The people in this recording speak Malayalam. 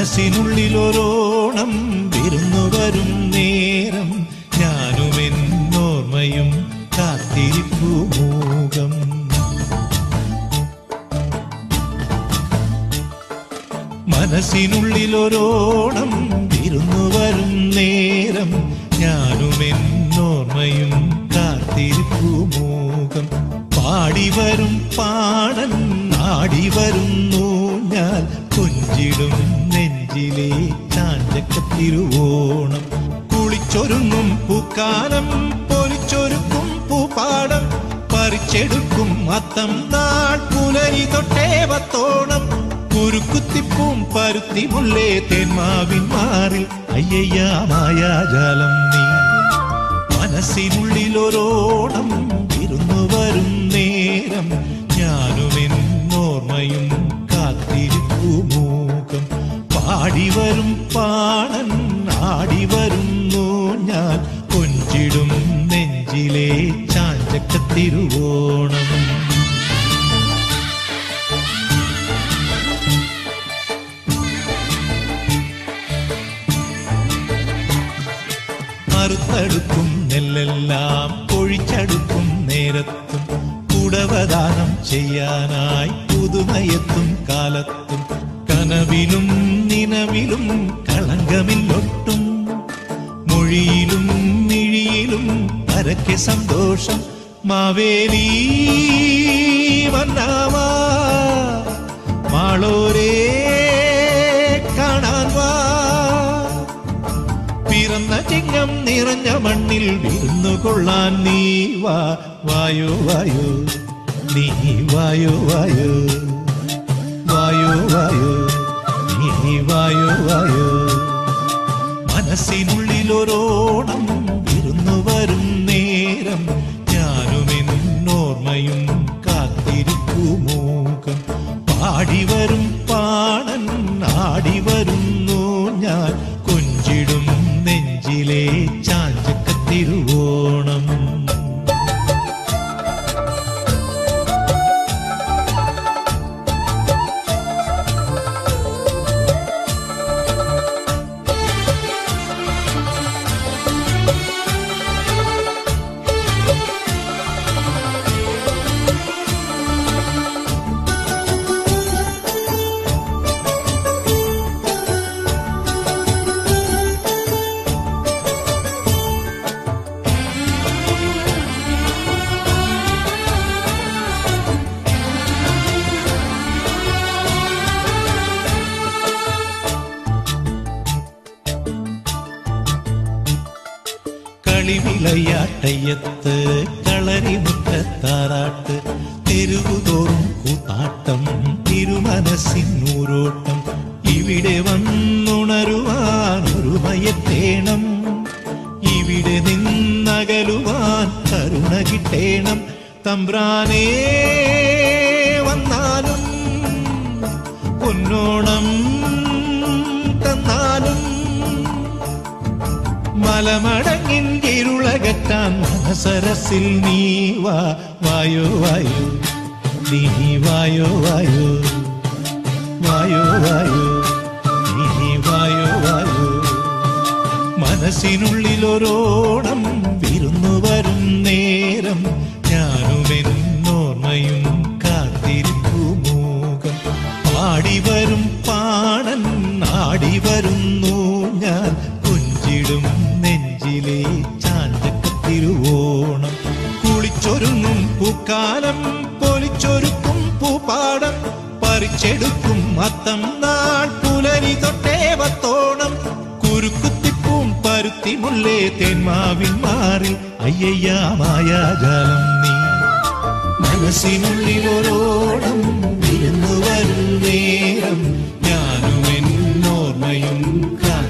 മനസ്സിനുള്ളിലൊരോണം വിരുന്നു വരും നേരം ഞാനും എന്നോർമ്മയും കാത്തിരിപ്പു മൂകം മനസ്സിനുള്ളിലൊരോണം വിരുന്നു വരും നേരം ഞാനും എന്നോർമ്മയും കാത്തിരിപ്പു മൂകം പാടി വരും പാടൻ ആടി വരുന്നു ഞാൻ കൊഞ്ചിടും നെഞ്ചിലെ ചാഞ്ചക്കത്തിരുവോണം കുളിച്ചൊരുങ്ങും പൂക്കാലം പൊലിച്ചൊരുക്കും പൂപ്പാടം പറിച്ചെടുക്കും അത്തം നാൾ പുലരി തൊട്ടേവത്തോണം കുരുക്കുത്തിപ്പൂം പരുത്തി മുല്ലേ തേന്മാവിൻ മാറിൽ അയ്യയ്യാ മായാജാലം നീ മനസ്സിനുള്ളിലൊരോണം വിരുന്നു വരും നേരം ഞാനും എന്നോർമ്മയും കാത്തിരിപ്പു മൂകം പാടി വരും പാണൻ ആടി വരുന്നു ഞാൻ കൊഞ്ചിടും നെഞ്ചിലെ ചാഞ്ചക്കത്തിരുവോണം മറുത്തടുക്കും നെല്ലെല്ലാം പൊഴിച്ചടുക്കും നേരത്തും കുടവദാനം ചെയ്യാനായി പുതുമയെത്തും കാലത്തും കനവിലും നിലവിലും കളങ്കമില്ലൊട്ടും മൊഴിയിലും മിഴിയിലും പരക്കെ സന്തോഷം മാവേലി വന്നാവാ മാളോരേ കാണാൻ വാ പിറന്ന ചിങ്ങം നിറഞ്ഞ മണ്ണിൽ വിരുന്നു കൊള്ളാൻ നീ വാ വായോ വായോ നീ വായോ വായോ വായോ വായോ നീ വായോ വായോ മനസ്സിനുള്ളിലൊരോണം വിരുന്നു വരും നേരം ഞാനും എന്നോർമ്മയും കാത്തിരിപ്പു മൂകം പാടി വരും പാണൻ ആടി വരുന്നു ഞാൻ കൊഞ്ചിടും നെഞ്ചിലെ ചാഞ്ചക്കത്തിരുവോണം കളിവിളയാട്ടയ്യത്ത് കളരിമുറ്റത്താറാട്ട് തെരുവുതോറും കൂത്താട്ടം തിരുമനസ്സിനൂരോട്ടം ഇവിടെ വന്നുണരുവാൻ ഒരുമയത്തേണം ഇവിടെ നിന്നകലുവാൻ കരുണ കിട്ടേണം തമ്പ്രാനേ വന്നാലും പൊന്നോണം തന്നാലും മലമടങ്ങിൻ ഇരുളകറ്റാൻ മനസരസിൽ നീ വാ വായോ വായോ നീ വായോ വായോ വായോ വായോ നീ വായോ വായോ മനസ്സിനുള്ളിലൊരോണം വിരുന്നു വരും നേരം ഞാനും എന്നോർമ്മയും കാത്തിരിപ്പു മൂകം പാടി വരും പാണൻ ആടി വരുന്നു ഞാൻ കൊഞ്ചിടും നെഞ്ചിലെ ചാഞ്ചക്കത്തിരുവോണം കുളിച്ചൊരുങ്ങും പൂക്കാലം പൊലിച്ചൊരുക്കും പൂപ്പാടം പറിച്ചെടുക്കും അത്തം നാൾ പുലരി തൊട്ടേവത്തോണം കുരുക്കുത്തിപ്പൂം പരുത്തി മുല്ലേ തേന്മാവിൻ മാറി അയ്യയ്യാ മായാജാലം നീ മനസ്സിനുള്ളിലൊരോടം വിരുന്നു വരും നേരം ഞാനും എന്നോർമ്മയും കാ